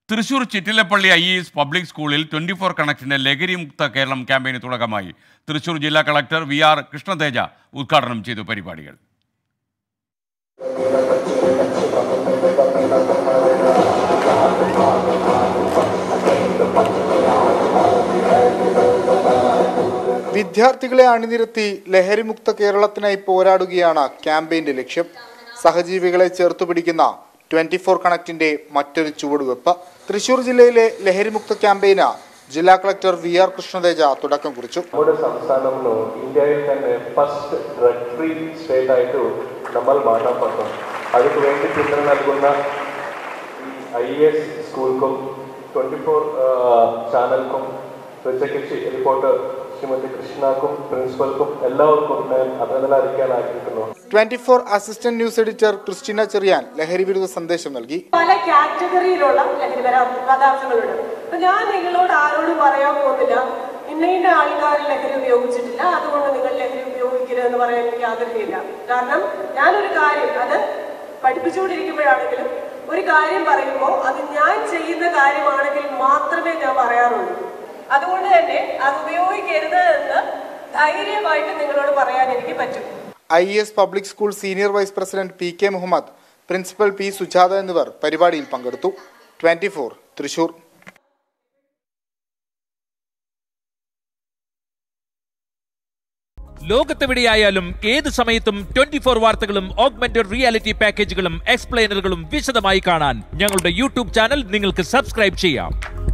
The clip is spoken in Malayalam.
Thrissur Chittilappilly I S public സ്കൂളിൽ ട്വന്റി ഫോർ കണക്റ്റിന്റെ ലഹരിമുക്ത കേരളം ക്യാമ്പയിന് തുടക്കമായി തൃശൂർ ജില്ലാ കളക്ടർ വി ആർ കൃഷ്ണതേജ ഉദ്ഘാടനം ചെയ്തു പരിപാടികൾ വിദ്യാർത്ഥികളെ അണിനിരത്തി ലഹരിമുക്ത കേരളത്തിനായി പോരാടുകയാണ് ക്യാമ്പയിന്റെ ലക്ഷ്യം സഹജീവികളെ ചേർത്തു പിടിക്കുന്ന ട്വന്റി ഫോർ കണക്റ്റിന്റെ മറ്റൊരു ചുവടുവെപ്പ് തൃശൂർ ജില്ലയിലെ ലഹരിമുക്ത ക്യാമ്പയിന് ജില്ലാ കളക്ടർ വി ആർ കൃഷ്ണതേജ തുടക്കം കുറിച്ചു നമ്മുടെ സംസ്ഥാനంలో ഇന്ത്യയിൽ തന്നെ ഫസ്റ്റ് ഡ്രഗ് ഫ്രീ സ്റ്റേറ്റ് ആയിട്ട് നമ്മൾ മാറാൻ പറ്റും അതിനു വേണ്ടി പിന്തുണ നൽകുന്ന ഐ എസ് സ്കൂൾക്കും ട്വൻറ്റി ഫോർ ചാനൽക്കും പ്രത്യേകിച്ച് റിപ്പോർട്ടർ ശ്രീമതി കൃഷ്ണക്കും പ്രിൻസിപ്പൽക്കും എല്ലാവർക്കും ഞാൻ അഭിനന്ദനം അറിയിക്കാൻ ആഗ്രഹിക്കുന്നു twenty four assistant news editor Christina Cherian ലഹരി വിരുദ്ധ സന്ദേശം നൽകി പല കാറ്റഗറിയിലുള്ള ലഹരി പരാ- പദാർത്ഥങ്ങളുണ്ട് അപ്പൊ ഞാൻ നിങ്ങളോട് ആരോടും പറയാൻ പോകുന്നില്ല ഇന്ന ഇന്ന ആൾക്കാർ ലഹരി ഉപയോഗിച്ചിട്ടില്ല അതുകൊണ്ട് നിങ്ങൾ ലഹരി ഉപയോഗിക്കരുതെന്ന് പറയാൻ എനിക്ക് ആഗ്രഹമില്ല കാരണം ഞാനൊരു കാര്യം അത് പഠിപ്പിച്ചുകൊണ്ടിരിക്കുമ്പോഴാണെങ്കിലും ഒരു കാര്യം പറയുമ്പോൾ അത് ഞാൻ ചെയ്യുന്ന കാര്യമാണെങ്കിൽ മാത്രമേ ഞാൻ പറയാറുള്ളൂ അതുകൊണ്ട് തന്നെ അത് ഉപയോഗിക്കരുത് എന്ന് ധൈര്യമായിട്ട് നിങ്ങളോട് പറയാൻ എനിക്ക് പറ്റും I S public school senior vice president P K Muhammad principal P Sujatha എന്നിവർ പരിപാടിയിൽ പങ്കെടുത്തു ട്വന്റി ഫോർ തൃശൂർ ലോകത്തെവിടെയായാലും ഏത് സമയത്തും ട്വന്റി ഫോർ വാർത്തകളും ഓഗ്മെന്റഡ് റിയാലിറ്റി പാക്കേജുകളും എക്സ്പ്ലെയിനറുകളും വിശദമായി കാണാൻ ഞങ്ങളുടെ യൂട്യൂബ് ചാനൽ നിങ്ങൾക്ക് സബ്സ്ക്രൈബ് ചെയ്യാം